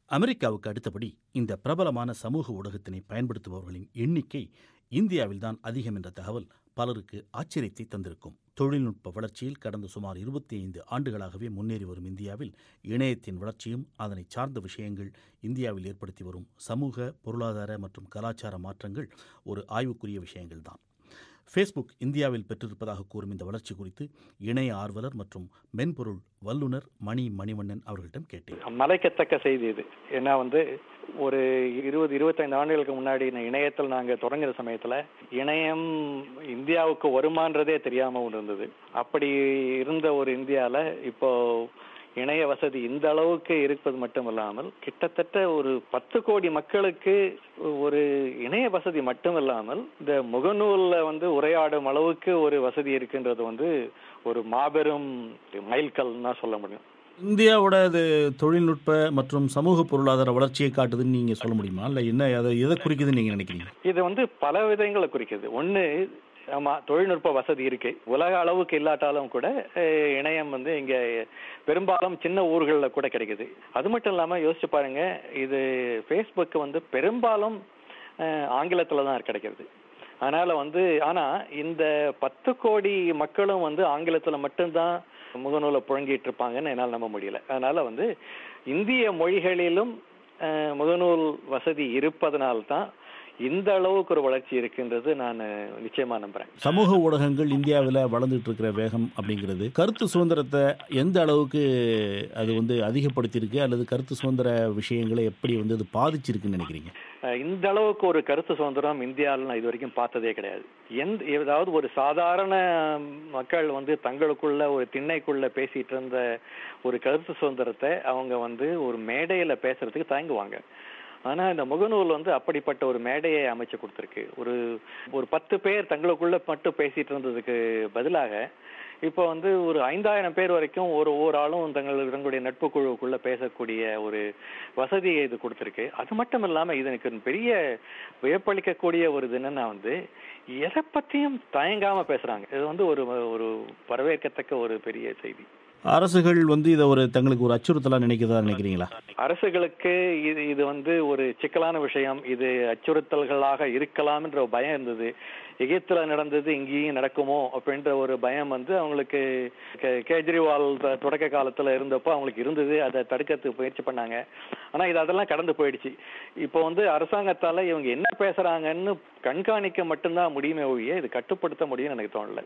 அமெரிக்காவுக்கு அடுத்தபடி இந்த பிரபலமான சமூக ஊடகத்தினை பயன்படுத்துபவர்களின் எண்ணிக்கை இந்தியாவில்தான் அதிகம் என்ற தகவல் பலருக்கு ஆச்சரியத்தை தந்திருக்கும் தொழில்நுட்ப வளர்ச்சியில் கடந்த சுமார் இருபத்தி ஐந்து ஆண்டுகளாகவே முன்னேறி வரும் இந்தியாவில் இணையத்தின் வளர்ச்சியும் அதனை சார்ந்த விஷயங்கள் இந்தியாவில் ஏற்படுத்தி வரும் சமூக பொருளாதார மற்றும் கலாச்சார மாற்றங்கள் ஒரு ஆய்வுக்குரிய விஷயங்கள்தான் ஃபேஸ்புக் இந்தியாவில் பெற்றிருப்பதாக கூறும் இந்த வளர்ச்சி குறித்து இணைய ஆர்வலர் மற்றும் மென்பொருள் வல்லுநர் மணி மணிவண்ணன் அவர்களிடம் கேட்டேன் மலைக்கத்தக்க செய்தி இது ஏன்னா வந்து ஒரு இருபது இருபத்தைந்து ஆண்டுகளுக்கு முன்னாடி இந்த இணையத்தில் நாங்கள் தொடங்குற சமயத்தில் இணையம் இந்தியாவுக்கு வருமானதே தெரியாம ஒன்று இருந்தது அப்படி இருந்த ஒரு இந்தியாவில் இப்போ இணைய வசதி இந்த அளவுக்கு இருப்பது மட்டுமல்லாமல் கிட்டத்தட்ட ஒரு பத்து கோடி மக்களுக்கு ஒரு இணைய வசதி மட்டுமல்லாமல் இந்த முகநூல்ல வந்து உரையாடும் அளவுக்கு ஒரு வசதி இருக்குன்றது வந்து ஒரு மாபெரும் மைல்கல் தான் சொல்ல முடியும் இந்தியாவோட இது தொழில்நுட்ப மற்றும் சமூக பொருளாதார வளர்ச்சியை காட்டுதுன்னு நீங்கள் சொல்ல முடியுமா இல்லை என்ன அதை எதை குறிக்குதுன்னு நீங்கள் நினைக்கிறீங்க இது வந்து பல விதங்களை குறிக்குது ஒன்று ஆமா தொழில்நுட்ப வசதி இருக்கு உலக அளவுக்கு இல்லாட்டாலும் கூட அஹ், இணையம் வந்து இங்க பெரும்பாலும் சின்ன ஊர்களில் கூட கிடைக்குது அது மட்டும் இல்லாம யோசிச்சு பாருங்க இது ஃபேஸ்புக் வந்து பெரும்பாலும் அஹ், ஆங்கிலத்துல தான் கிடைக்கிறது அதனால வந்து ஆனா இந்த பத்து கோடி மக்களும் வந்து ஆங்கிலத்துல மட்டும்தான் முகநூலை புழங்கிட்டு இருப்பாங்கன்னு என்னால் நம்ப முடியல அதனால வந்து இந்திய மொழிகளிலும் அஹ், முகநூல் வசதி இருப்பதனால்தான் இந்த அளவுக்கு ஒரு வளர்ச்சி இருக்குன்றது நான் நிச்சயமா நம்புறேன் சமூக ஊடகங்கள் இந்தியாவில் வளர்ந்துட்டு இருக்கிற வேகம் அப்படிங்கிறது கருத்து சுதந்திரத்தை எந்த அளவுக்கு அது வந்து அதிகப்படுத்தியிருக்கு அல்லது கருத்து சுதந்திர விஷயங்களை எப்படி வந்து அது பாதிச்சிருக்குன்னு நினைக்கிறீங்க அஹ் இந்த அளவுக்கு ஒரு கருத்து சுதந்திரம் இந்தியாவில் நான் இது வரைக்கும் பார்த்ததே கிடையாது எந்த ஏதாவது ஒரு சாதாரண மக்கள் வந்து தங்களுக்குள்ள ஒரு திண்ணைக்குள்ள பேசிட்டு இருந்த ஒரு கருத்து சுதந்திரத்தை அவங்க வந்து ஒரு மேடையில பேசுறதுக்கு தயங்குவாங்க ஆனா இந்த முகநூல் வந்து அப்படிப்பட்ட ஒரு மேடையை அமைச்சு கொடுத்துருக்கு ஒரு ஒரு பத்து பேர் தங்களுக்குள்ள மட்டும் பேசிட்டு இருந்ததுக்கு பதிலாக இப்போ வந்து ஒரு ஐந்தாயிரம் பேர் வரைக்கும் ஒரு ஒரு ஆளும் தங்கள் தங்களுடைய நட்பு குழுவுக்குள்ள பேசக்கூடிய ஒரு வசதியை இது கொடுத்துருக்கு அது மட்டும் இல்லாம இது எனக்கு ஒரு பெரிய வியப்பளிக்கக்கூடிய ஒரு இது என்னன்னா வந்து எதை பத்தியும் தயங்காம பேசுறாங்க இது வந்து ஒரு ஒரு வரவேற்கத்தக்க ஒரு பெரிய செய்தி அரசுகள் வந்து இதை ஒரு தங்களுக்கு ஒரு அச்சுறுத்தலாக நினைக்கிறதா நினைக்கிறீங்களா அரசுகளுக்கு இது இது வந்து ஒரு சிக்கலான விஷயம் இது அச்சுறுத்தல்களாக இருக்கலாம் என்ற ஒரு பயம் இருந்தது எகிப்துல நடந்தது இங்கேயும் நடக்குமோ அப்படின்ற ஒரு பயம் வந்து அவங்களுக்கு கே- கேஜ்ரிவால் த- தொடக்க காலத்துல இருந்தப்போ அவங்களுக்கு இருந்தது அதை தடுக்கிறதுக்கு முயற்சி பண்ணாங்க ஆனா இது அதெல்லாம் கடந்து போயிடுச்சு இப்போ வந்து அரசாங்கத்தால இவங்க என்ன பேசுறாங்கன்னு கண்காணிக்க மட்டும்தான் முடியுமே ஒழிய இது கட்டுப்படுத்த முடியும்னு எனக்கு தோணல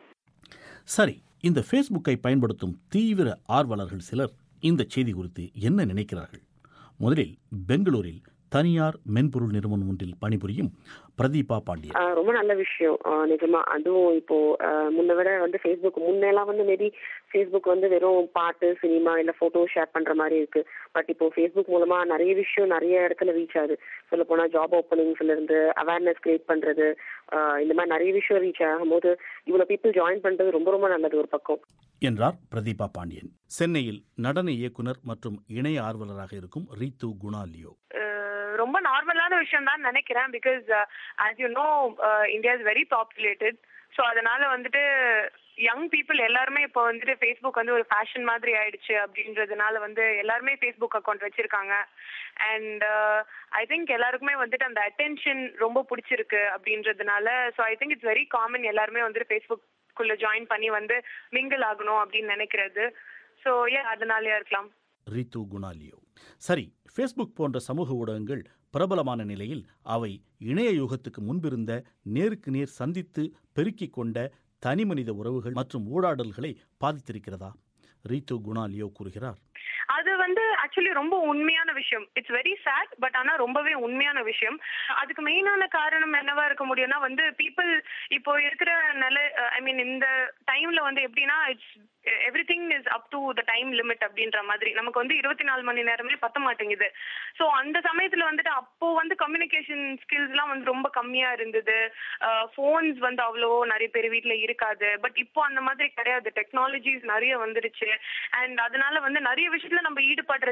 சரி இந்த ஃபேஸ்புக்கை பயன்படுத்தும் தீவிர ஆர்வலர்கள் சிலர் இந்த செய்தி குறித்து என்ன நினைக்கிறார்கள் முதலில் பெங்களூரில் தனியார் மென்பொருள் நிறுவனம் ஒன்றில் பணிபுரியும் பிரதீபா பாண்டியன் ஆஹ் ரொம்ப நல்ல விஷயம் ஆஹ் நிஜமா அதுவும் இப்போ ஆஹ் முன்ன விட வந்து ஃபேஸ்புக் முன்னெல்லாம் வந்து மேபி ஃபேஸ்புக் வந்து வெறும் பாட்டு சினிமா இல்ல போட்டோ ஷேர் பண்ற மாதிரி இருக்கு பட் இப்போ ஃபேஸ்புக் மூலமா நிறைய விஷயம் நிறைய இடத்துல ரீச் ஆகுது சொல்ல போனா ஜாப் ஓப்பனிங்ஸ்ல இருந்து அவேர்னஸ் கிரியேட் பண்றது ஆஹ் இந்த மாதிரி நிறைய விஷயம் ரீச் ஆகும்போது இவ்வளவு பீப்புள் ஜாயின் பண்றது ரொம்ப ரொம்ப நல்லது ஒரு பக்கம் என்றார் பிரதீபா பாண்டியன் சென்னையில் நடன இயக்குனர் மற்றும் இணைய ஆர்வலராக இருக்கும் ரீத்து குணாலியோ அஹ் ரொம்ப நார்மலான விஷயம் தான் நினைக்கிறேன் because as you know India is very populated so அதனால வந்துட்டு யங் பீப்புள் எல்லாருமே இப்போ வந்துட்டு ஃபேஸ்புக் வந்து ஒரு ஃபேஷன் மாதிரி ஆயிடுச்சு அப்படின்றதுனால வந்து எல்லாருமே ஃபேஸ்புக் அக்கௌண்ட் வச்சிருக்காங்க அண்ட் ஐ திங்க் எல்லாருக்குமே வந்துட்டு அந்த அட்டென்ஷன் ரொம்ப பிடிச்சிருக்கு அப்படின்றதுனால so I think it's very common எல்லாருமே வந்துட்டு ஃபேஸ்புக் குள்ள ஜாயின் பண்ணி வந்து மிங்கிள் ஆகணும் அப்படின்னு நினைக்கிறது ஸோ ஏ அதனாலயா இருக்கலாம் ரீத்து குணாலியோ சரி ஃபேஸ்புக் போன்ற சமூக ஊடகங்கள் பிரபலமான நிலையில் அவை இணைய யுகத்துக்கு முன்பிருந்த நேருக்கு நேர் சந்தித்து பெருக்கிக் கொண்ட தனிமனித உறவுகள் மற்றும் ஊடாடல்களை பாதித்திருக்கிறதா ரீத்து குணாலியோ கூறுகிறார் அது வந்து ஆக்சுவலி ரொம்ப உண்மையான விஷயம் இட்ஸ் வெரி சேட் பட் ஆனா ரொம்பவே உண்மையான விஷயம் அதுக்கு மெயினான காரணம் என்னவா இருக்க முடியும்னா வந்து பீப்புள் இப்போ இருக்கிற நிலை ஐ மீன் இந்த டைம்ல வந்து எப்படின்னா it's everything is up to the time limit அப்படின்ற மாதிரி நமக்கு வந்து இருபத்தி நாலு மணி நேரமே பத்த மாட்டேங்குது ஸோ அந்த சமயத்துல வந்துட்டு அப்போ வந்து கம்யூனிகேஷன் ஸ்கில்ஸ்லாம் வந்து ரொம்ப கம்மியா இருந்தது ஃபோன்ஸ் வந்து அவ்வளோ நிறைய பேர் வீட்ல இருக்காது பட் இப்போ அந்த மாதிரி கிடையாது டெக்னாலஜிஸ் நிறைய வந்துருச்சு அண்ட் அதனால வந்து நிறைய விஷயத்துல நம்ம ஈடுபடுறது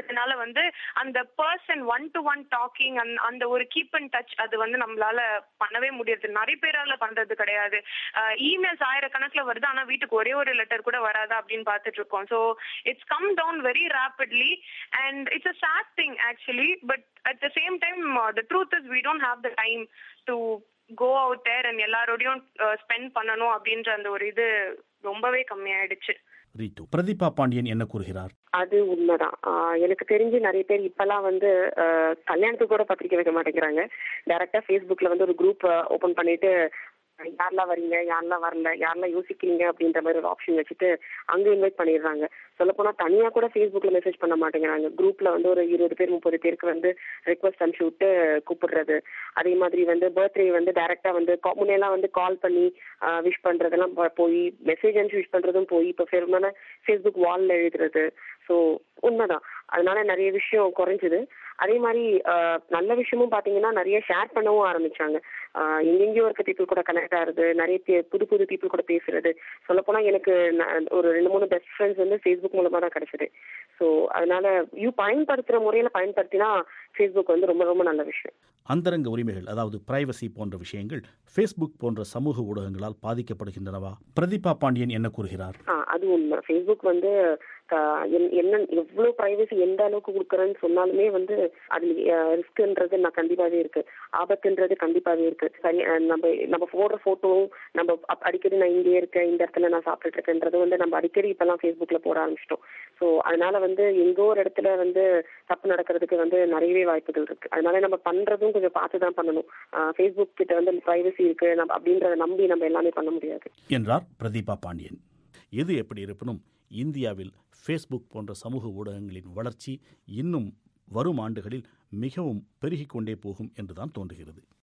அதனால வந்து அந்த person one to one talking அந்த ஒரு கீப் அண்ட் டச் அது வந்து நம்மளால பண்ணவே முடியாது நிறைய பேரால பண்றது கிடையாது இமெயில்ஸ் ஆயிரக்கணக்கில் வருது ஆனா வீட்டுக்கு ஒரே ஒரு லெட்டர் கூட வராதா அப்படின்னு பார்த்துட்டு இருக்கோம் so it's come down very rapidly and it's a sad thing actually but at the same time the truth is we don't have the time to go out there and எல்லாரோடையும் spend பண்ணணும் அப்படின்ற அந்த ஒரு இது ரொம்பவே கம்மியாயிடுச்சு ரீட்டு பிரதீபா பாண்டியன் என்ன கூறுகிறார் அது உண்மைதான் ஆஹ் எனக்கு தெரிஞ்சு நிறைய பேர் இப்பெல்லாம் வந்து ஆஹ் கல்யாணத்துக்கு கூட பத்திரிக்கை வைக்க மாட்டேங்கிறாங்க டைரக்டா ஃபேஸ்புக்ல வந்து ஒரு குரூப் ஓபன் பண்ணிட்டு யாரெல்லாம் வரீங்க யாரெல்லாம் வரல யாரெல்லாம் யோசிக்கிறீங்க அப்படின்ற மாதிரி ஒரு ஆப்ஷன் வச்சுட்டு அங்க இன்வைட் பண்ணிடுறாங்க சொல்ல போனா தனியா கூட ஃபேஸ்புக்ல மெசேஜ் பண்ண மாட்டேங்கிறாங்க குரூப்ல வந்து ஒரு இருபது பேர் முப்பது பேருக்கு வந்து ரெக்வஸ்ட் அனுப்பிச்சு விட்டு கூப்பிடுறது அதே மாதிரி வந்து பர்த்டே வந்து டைரக்டா வந்து call- முன்னையெல்லாம் வந்து கால் பண்ணி விஷ் பண்றதெல்லாம் போ- போய் மெசேஜ் அனுப்பிச்சு விஷ் பண்றதும் போய் இப்போ பெருமான ஃபேஸ்புக் வால்ல எழுதுறது ஸோ உண்மைதான் அதனால நிறைய விஷயம் குறைஞ்சுது அதே மாதிரி ஆஹ், நல்ல விஷயமும் பாத்தீங்கன்னா நிறைய ஷேர் பண்ணவும் ஆரம்பிச்சாங்க ஆஹ், எங்கெங்கேயோ இருக்க பீப்புள் கூட கனெக்ட் ஆகுறது நிறைய பே- புது புது பீப்புள் கூட பேசுறது சொல்லப்போனா எனக்கு ந- ஒரு ரெண்டு மூணு பெஸ்ட் ஃப்ரெண்ட்ஸ் வந்து ஃபேஸ்புக் மூலமா தான் கிடைச்சது ஸோ அதனால யூ பயன்படுத்துற முறையில பயன்படுத்தினா ஃபேஸ்புக் வந்து ரொம்ப ரொம்ப நல்ல விஷயம் அந்தரங்க உரிமைகள் அதாவது பிரைவசி போன்ற விஷயங்கள் ஃபேஸ்புக் போன்ற சமூக ஊடகங்களால் பாதிக்கப்படுகின்றனவா பிரதீபா பாண்டியன் என்ன கூறுகிறார் ஆ அது உண்மை ஃபேஸ்புக் வந்து ஆஹ், என்- என்ன எவ்வளவு பிரைவசி எந்த அளவுக்கு கொடுக்குறேன்னு சொன்னாலுமே வந்து அது ரிஸ்க்ன்றது நான் கண்டிப்பாவே இருக்கு ஆபத்துன்றது கண்டிப்பாவே இருக்கு சரி அஹ், நம்ம நம்ம போடுற போட்டோவும் நம்ம அப்- அடிக்கடி நான் இங்கே இருக்கேன் இந்த இடத்துல நான் சாப்பிட்டுட்டு இருக்கேன்றது வந்து நம்ம அடிக்கடி இப்பெல்லாம் ஃபேஸ்புக்ல போட ஆரம்பிச்சிட்டோம் ஸோ அதனால வந்து எங்கோ ஒரு இடத்துல வந்து தப்பு நடக்கிறதுக்கு வந்து நிறையவே வாய்ப்புகள் இருக்கு அதனால நம்ம பண்றதும் கொஞ்சம் பார்த்து தான் பண்ணணும் ஃபேஸ்புக் கிட்ட வந்து பிரைவசி இருக்கு நம்ம அப்படின்றத நம்பி நம்ம எல்லாமே பண்ண முடியாது என்றார் பிரதீபா பாண்டியன் எது எப்படி இருப்பினும் இந்தியாவில் ஃபேஸ்புக் போன்ற சமூக ஊடகங்களின் வளர்ச்சி இன்னும் வரும் ஆண்டுகளில் மிகவும் பெருகிக் கொண்டே போகும் என்றுதான் தோன்றுகிறது